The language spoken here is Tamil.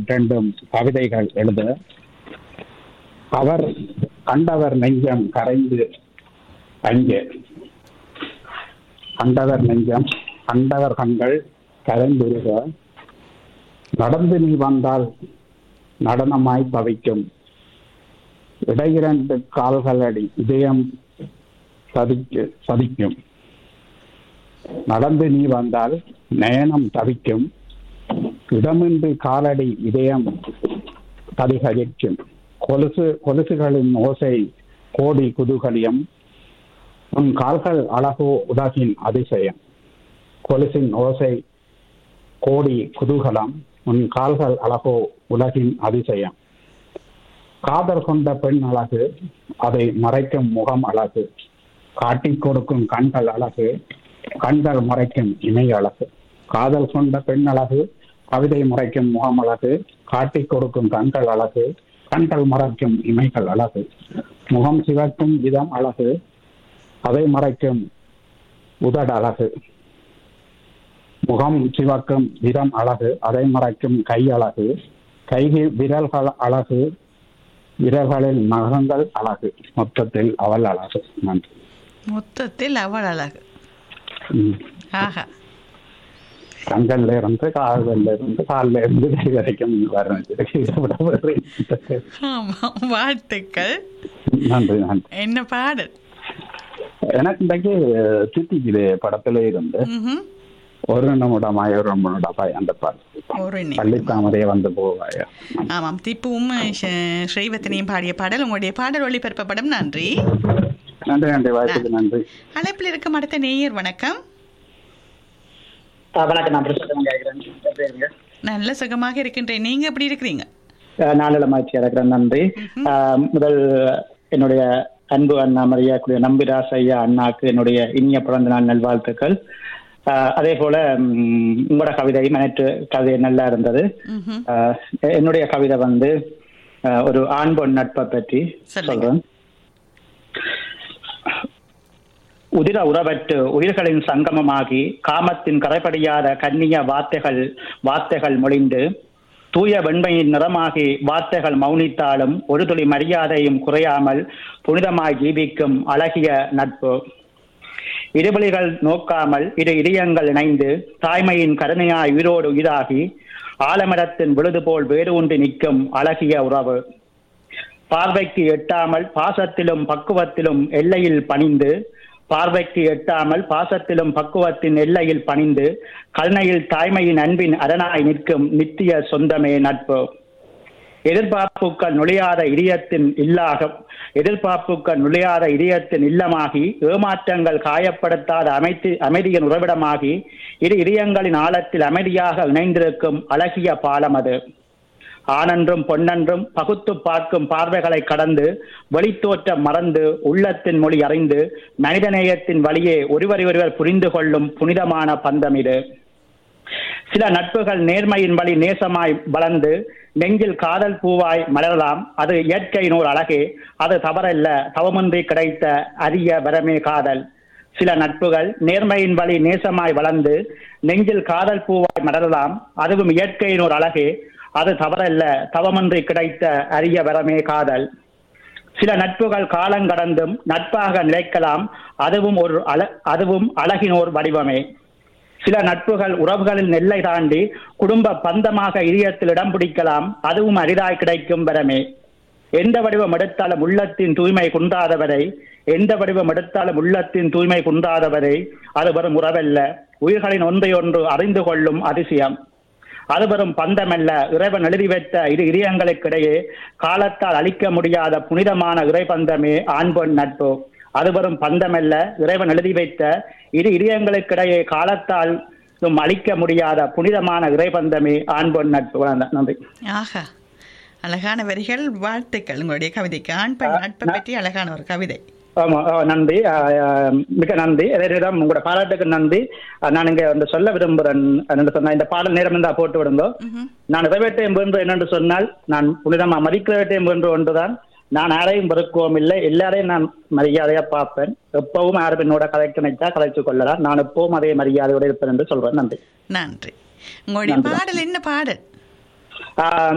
ரெண்டும் கவிதைகள் எழுத அவர் கண்டவர் நெஞ்சம் கரைந்து அங்கே கண்டவர் நெஞ்சம் கண்டவர் கண்கள் கரைந்துருக நடந்து நீ வந்தால் நடனமாய் தவிக்கும் இடையிரண்டு கால்களடி இதயம் சதிக்கு சதிக்கும் நடந்து நீ வந்தால் நயனம் தவிக்கும் இடமின்றி காலடி இதயம் ததிகரிக்கும் கொலுசு கொலுசுகளின் ஓசை கோடி குதூகலியம் உன் கால்கள் அழகோ உலகின் அதிசயம் கொலுசின் ஓசை கோடி குதூகலம் உன் கால்கள் அழகோ உலகின் அதிசயம் காதல் கொண்ட பெண் அழகு அதை மறைக்கும் முகம் அழகு காட்டிக் கொடுக்கும் கண்கள் அழகு கண்கள் மறைக்கும் இணை அழகு காதல் கொண்ட பெண் அழகு கவிதை மறைக்கும் முகம் அழகு காட்டிக் கொடுக்கும் கண்கள் அழகு கண்கள் மறைக்கும் இமைகள் அழகு முகம் சிவக்கும் விதம் அழகு அதை மறைக்கும் உதடு அழகு முகம் சிவக்கும் விதம் அழகு அதை மறைக்கும் கை அழகு கை விரல்கள் அழகு விரல்களில் நகங்கள் அழகு மொத்தத்தில் அவள் அழகு நன்றி மொத்தத்தில் அவள் அழகு ம். ஆஹா கண்கள்ல இருந்து கால்கள்ல இருந்து கால்ல இருந்து கை வரைக்கும் வர்ணிச்சிருக்கு இதை விட வேறு என்ன? ஆமாம் வாழ்த்துக்கள் நன்றி நன்றி என்ன பாடல் எனக்கு இன்றைக்கு தித்திக்குது படத்துல இருந்து ம்ஹும். ஒரு நம்முடமாய் ஒரு நம்முடமாய் அந்த பாட்டு ஒரு பள்ளி நிமிடம். தாமரையே வந்து போவாயா ஆமாம் திப்புவும் ஷ- ஸ்ரீவத்தனையும் பாடிய பாடல் உங்களுடைய பாடல் ஒளிபரப்பப்படும் நன்றி நன்றி நன்றி வாய்ப்புக்கு நன்றி அழைப்பில் இருக்கும் அடுத்த நேயர் வணக்கம் ஆ, வணக்கம் நான் பிரசாதம் கேட்கிறேன் எப்படி இருக்கீங்க? நல்ல சுகமாக இருக்கின்றேன் நீங்க எப்படி இருக்கிறீங்க ஆ, நாளிலமாச்சி இருக்கிறேன் நன்றி ஆ, முதல் என்னுடைய அன்பு அண்ணா மரியாதைக்குரிய நம்பிராஸ் ஐயா அண்ணாக்கு என்னுடைய இனிய பிறந்த நாள் நல்வாழ்த்துக்கள் ஆ, அதே போல ம், உங்களோட கவிதையும் நேற்று கவிதை நல்லா இருந்தது ம்ஹும். ஆ, என்னுடைய கவிதை வந்து ஆ, ஒரு ஆண் பொன் நட்பை பற்றி சொல்லுங்க. சொல்றேன் உதிர உறவற்று உயிர்களின் சங்கமமாகி காமத்தின் கரைபடியாத கன்னிய வார்த்தைகள் வார்த்தைகள் மொழிந்து தூய வெண்மையின் நிறமாகி வார்த்தைகள் மௌனித்தாலும் ஒரு துளி மரியாதையும் குறையாமல் புனிதமாய் ஜீவிக்கும் அழகிய நட்பு இருவழிகள் நோக்காமல் இரு இதயங்கள் இணைந்து தாய்மையின் கருணையாய் உயிரோடு உயிராகி ஆலமரத்தின் விழுது போல் வேறு ஒன்று நிற்கும் அழகிய உறவு பார்வைக்கு எட்டாமல் பாசத்திலும் பக்குவத்திலும் எல்லையில் பணிந்து பார்வைக்கு எட்டாமல் பாசத்திலும் பக்குவத்தின் எல்லையில் பணிந்து கருணையில் தாய்மையின் அன்பின் அரணாய் நிற்கும் நித்திய சொந்தமே நட்பு எதிர்பார்ப்புக்கள் நுழையாத இதயத்தின் இல்லாக எதிர்பார்ப்புக்கள் நுழையாத இதயத்தின் இல்லமாகி ஏமாற்றங்கள் காயப்படுத்தாத அமைதி அமைதியின் உறவிடமாகி இரு இதயங்களின் ஆழத்தில் அமைதியாக இணைந்திருக்கும் அழகிய பாலம் அது ஆனன்றும் பொன்னன்றும் பகுத்து பார்க்கும் பார்வைகளை கடந்து வெளித்தோற்றம் மறந்து உள்ளத்தின் மொழி அறிந்து மனிதநேயத்தின் வழியே ஒருவரை ஒருவர் புரிந்து கொள்ளும் புனிதமான பந்தம் இது சில நட்புகள் நேர்மையின் வழி நேசமாய் வளர்ந்து நெஞ்சில் காதல் பூவாய் மலரலாம் அது இயற்கையின் ஒரு அழகே அது தவறல்ல தவமின்றி கிடைத்த அரிய வரமே காதல் சில நட்புகள் நேர்மையின் வழி நேசமாய் வளர்ந்து நெஞ்சில் காதல் பூவாய் மலரலாம் அதுவும் இயற்கையின் ஒரு அழகே அது தவறல்ல தவமின்றி கிடைத்த அரிய வரமே காதல் சில நட்புகள் காலங்கடந்தும் நட்பாக நிலைக்கலாம் அதுவும் ஒரு அழ அதுவும் அழகின் ஒரு வடிவமே சில நட்புகள் உறவுகளில் நெல்லை தாண்டி குடும்ப பந்தமாக இதயத்தில் இடம் பிடிக்கலாம் அதுவும் அரிதாய் கிடைக்கும் வரமே எந்த வடிவம் எடுத்தாலும் உள்ளத்தின் தூய்மை குன்றாதவரை எந்த வடிவம் எடுத்தாலும் உள்ளத்தின் தூய்மை குன்றாதவரை அது வெறும் உறவல்ல உயிர்களின் ஒன்றை ஒன்று அறிந்து கொள்ளும் அதிசயம் அது வெறும் பந்தமல்ல இறைவன் எழுதி வைத்த இரு இதயங்களுக்கிடையே காலத்தால் அழிக்க முடியாத புனிதமான இறைபந்தமே ஆண்பொன் நட்பு அது வெறும் பந்தமல்ல இறைவன் எழுதி வைத்த இரு இதயங்களுக்கிடையே காலத்தால் அழிக்க முடியாத புனிதமான இறைபந்தமே ஆண்பொன் நட்பு நன்றி ஆஹா அழகான வரிகள் வாழ்த்துக்கள் உங்களுடைய கவிதைக்கு ஆண் பெண் நட்பை பற்றி அழகான ஒரு கவிதை ஆமா ஆ, நன்றி ஆ, ஆ, மிக நன்றி இதேதான் உங்களோட பாராட்டுக்கு நன்றி ஆ, நான் இங்க வந்து சொல்ல விரும்புகிறேன் என்று சொன்ன இந்த பாடல் நேரம் இருந்தா போட்டு விடுங்கோ ம்ஹும். நான் நிறைவேற்றம் வேண்டு என்னென்று சொன்னால் நான் புனிதமா மதிக்கிறவேற்றம் வேண்டு ஒன்றுதான் நான் யாரையும் வெறுக்கவும் இல்லை எல்லாரையும் நான் மரியாதையா பார்ப்பேன் எப்பவும் யாரும் என்னோட கதைக்கு நினைச்சா கதைச்சு கொள்ளலாம் நான் எப்பவும் அதே மரியாதையோட இருப்பேன் என்று சொல்றேன் நன்றி நன்றி உங்களுடைய நன்றி. பாடல் என்ன பாடல் ஆ,